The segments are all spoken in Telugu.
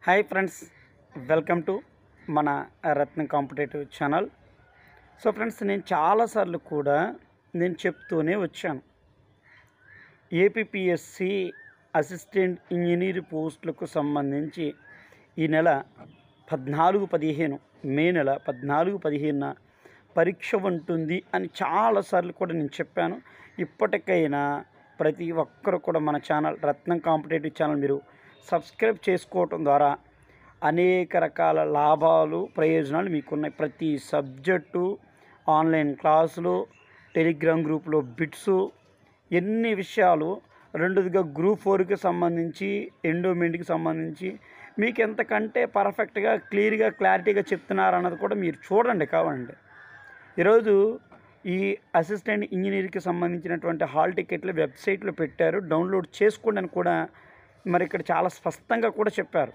హాయ్ ఫ్రెండ్స్ వెల్కమ్ టు మన Ratna competitive channel so friends నేను చాలాసార్లు కూడా నేను చెప్తూనే వచ్చాను ఏపీఎస్సి అసిస్టెంట్ ఇంజనీర్ పోస్టులకు సంబంధించి ఈ నెల పద్నాలుగు పదిహేను మే నెల పద్నాలుగు పదిహేనున పరీక్ష ఉంటుంది అని చాలాసార్లు కూడా నేను చెప్పాను ఇప్పటికైనా ప్రతి ఒక్కరు కూడా మన ఛానల్ రత్నం కాంపిటేటివ్ ఛానల్ మీరు సబ్స్క్రైబ్ చేసుకోవటం ద్వారా అనేక రకాల లాభాలు ప్రయోజనాలు మీకున్నాయి ప్రతి సబ్జెక్టు ఆన్లైన్ క్లాసులు టెలిగ్రామ్ గ్రూప్లో బిట్స్ ఎన్ని విషయాలు రెండోదిగా గ్రూప్ ఫోర్కి సంబంధించి ఎండోమెంట్కి సంబంధించి మీకు ఎంతకంటే పర్ఫెక్ట్గా క్లియర్గా క్లారిటీగా చెప్తున్నారన్నది కూడా మీరు చూడండి కావాలండి ఈరోజు ఈ అసిస్టెంట్ ఇంజనీర్కి సంబంధించినటువంటి హాల్ టికెట్లు వెబ్సైట్లో పెట్టారు డౌన్లోడ్ చేసుకోండి అని కూడా మరి ఇక్కడ చాలా స్పష్టంగా కూడా చెప్పారు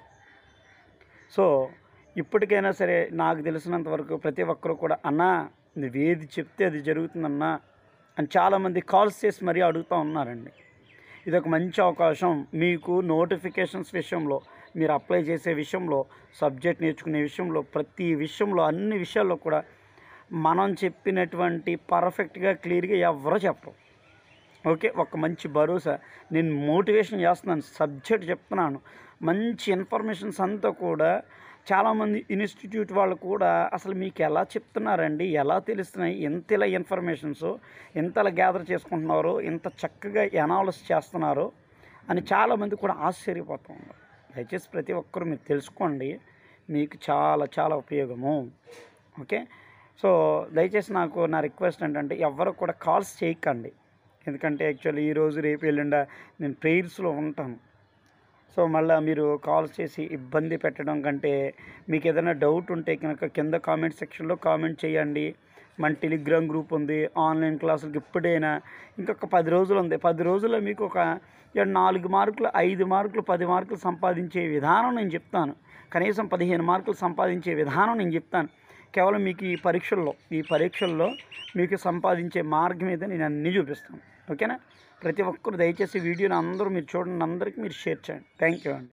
సో ఇప్పటికైనా సరే నాకు తెలిసినంత వరకు ప్రతి ఒక్కరు కూడా అన్నా నువ్వు ఏది చెప్తే అది జరుగుతుందన్నా అని చాలామంది కాల్స్ చేసి మరీ అడుగుతూ ఉన్నారండి ఇది ఒక మంచి అవకాశం మీకు నోటిఫికేషన్స్ విషయంలో మీరు అప్లై చేసే విషయంలో సబ్జెక్ట్ నేర్చుకునే విషయంలో ప్రతి విషయంలో అన్ని విషయాల్లో కూడా మనం చెప్పినటువంటి పర్ఫెక్ట్గా క్లియర్గా ఎవరో చెప్పరు ఓకే ఒక మంచి భరోసా నేను మోటివేషన్ చేస్తున్నాను సబ్జెక్ట్ చెప్తున్నాను మంచి ఇన్ఫర్మేషన్స్ అంతా కూడా చాలామంది ఇన్స్టిట్యూట్ వాళ్ళు కూడా అసలు మీకు ఎలా చెప్తున్నారండి ఎలా తెలుస్తున్నాయి ఎంత ఇలా ఇన్ఫర్మేషన్స్ ఎంతలా గ్యాదర్ చేసుకుంటున్నారో ఎంత చక్కగా ఎనాలిస్ చేస్తున్నారో అని చాలామంది కూడా ఆశ్చర్యపోతూ ఉన్నారు దయచేసి ప్రతి ఒక్కరు మీరు తెలుసుకోండి మీకు చాలా చాలా ఉపయోగము ఓకే సో దయచేసి నాకు నా రిక్వెస్ట్ ఏంటంటే ఎవరు కూడా కాల్స్ చేయకండి ఎందుకంటే యాక్చువల్లీ ఈరోజు రేపు ఎల్లుండ నేను ప్రేయర్స్లో ఉంటాను సో మళ్ళీ మీరు కాల్స్ చేసి ఇబ్బంది పెట్టడం కంటే మీకు ఏదైనా డౌట్ ఉంటే కనుక కింద కామెంట్ సెక్షన్లో కామెంట్ చేయండి మన టెలిగ్రామ్ గ్రూప్ ఉంది ఆన్లైన్ క్లాసులకి ఇప్పుడైనా ఇంకొక పది రోజులు ఉంది పది రోజుల్లో మీకు ఒక ఏడు నాలుగు మార్కులు ఐదు మార్కులు పది మార్కులు సంపాదించే విధానం నేను చెప్తాను కనీసం పదిహేను మార్కులు సంపాదించే విధానం నేను చెప్తాను కేవలం మీకు ఈ పరీక్షల్లో ఈ పరీక్షల్లో మీకు సంపాదించే మార్గం మీద నేను అన్నీ చూపిస్తాను ఓకేనా ప్రతి ఒక్కరు దయచేసి వీడియోని అందరూ మీరు చూడండి అందరికీ మీరు షేర్ చేయండి థ్యాంక్ యూ అండి